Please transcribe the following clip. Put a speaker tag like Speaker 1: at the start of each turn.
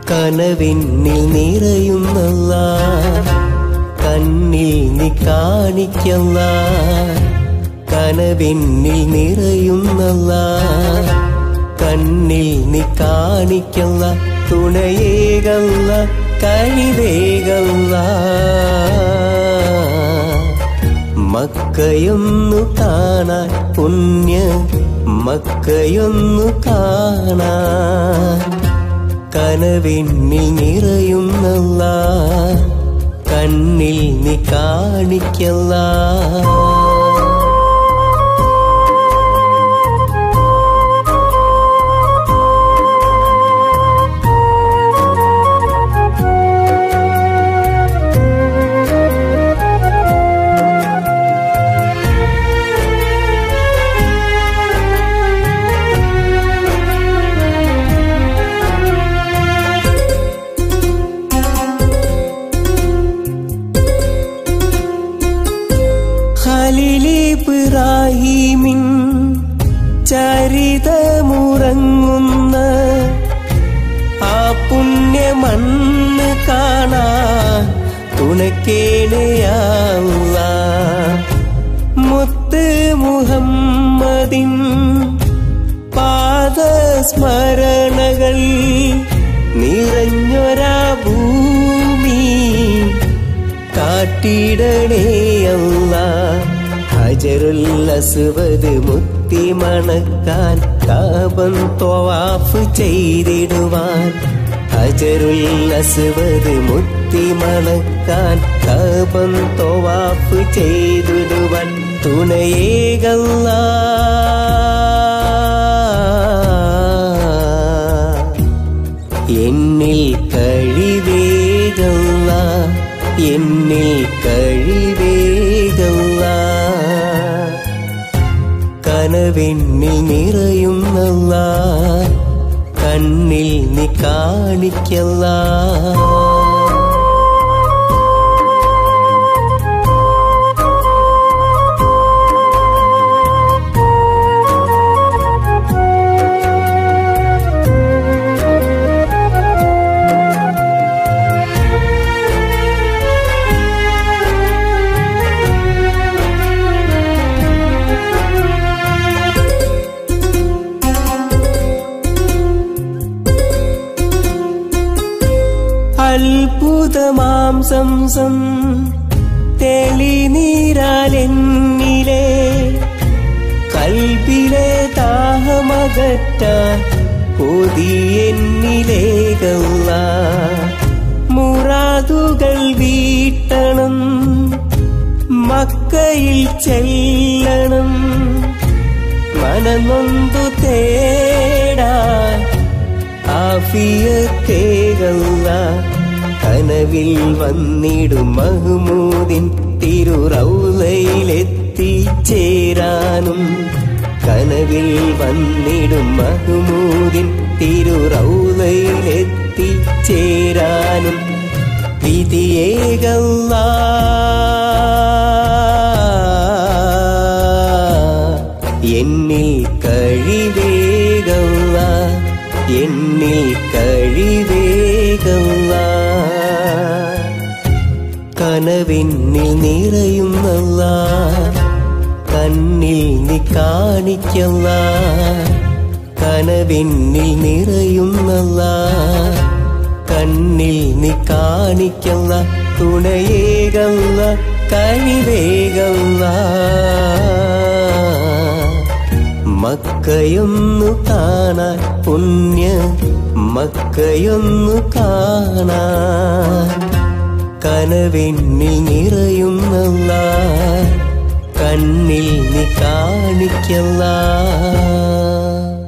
Speaker 1: കനവിന്നിൽ നിറയുന്നല്ല കണ്ണിൽ നീ കാണിക്കല്ല കനവിന്നിൽ നിറയുന്നല്ല കണ്ണിൽ നീ കാണിക്കല്ല തുണയേകല്ല കഴിവേകല്ല മക്കയൊന്നു കാണാൻ പുണ്യ മക്കയൊന്നു കാണാൻ കനവിന്നിൽ നിറയുന്നല്ല കണ്ണിൽ നീ കാണിക്കല്ല ഖലീലിബ്രാഹിമിൻ ചരിതമുറങ്ങുന്ന ആ പുണ്യമണ്ണ് കാണാൻ തുണക്കേണയാവുക മുത്ത് മുഹമ്മദിൻ പാദസ്മരണകൾ നിറഞ്ഞൊരാ ഭൂമി കാട്ടിടണേ അല്ല ഹജറുൽ അസ്വദ് മുത്തി മണക്കാൻ കാബം ത്വവാഫ് ചെയ്തിടുവാൻ ഹജറുൽ അസ്വദ് മുത്തി മണക്കാൻ കാബം ത്വവാഫ് ചെയ്തിടുവാൻ തുണയേകല്ല എന്നിൽ കഴിവേകല്ല എന്നിൽ കഴിവേകല്ല കനവെന്നിൽ നിറയുന്നല്ല കണ്ണിൽ നീ കാണിക്കല്ല അത്ഭുതമാം സംസം തെളിനീരാലെന്നിലെ കൽബിലെ ദാഹമകറ്റ കൊതിയെന്നിലേകല്ല മുറാതുകൾ വീട്ടണം മക്കയിൽ ചെല്ലണം മനനൊന്തു തേടാൻ ആഫിയത്തേകല്ല കനവിൽ വന്നിടും മഹ്മൂദിൻ തിരുറൗലയിലെത്തിച്ചേരാനും കനവിൽ വന്നിടും മഹ്മൂദിൻ തിരുറൗലയിലെത്തിച്ചേരാനും വിധിയേകല്ല എന്നിൽ കഴിവേകല്ല എന്നിൽ കഴിവേകല്ല കനവിന്നിൽ നിറയുന്നല്ല കണ്ണിൽ നീ കാണിക്കല്ല കനവിന്നിൽ നിറയുന്നല്ല കണ്ണിൽ നീ കാണിക്കല്ല തുണയേകല്ല കഴിവേകല്ല മക്കയൊന്നു കാണാൻ പുണ്യ മക്കയൊന്നു കാണാൻ കനവെന്നിൽ നിറയുന്നല്ല കണ്ണിൽ നീ കാണിക്കല്ല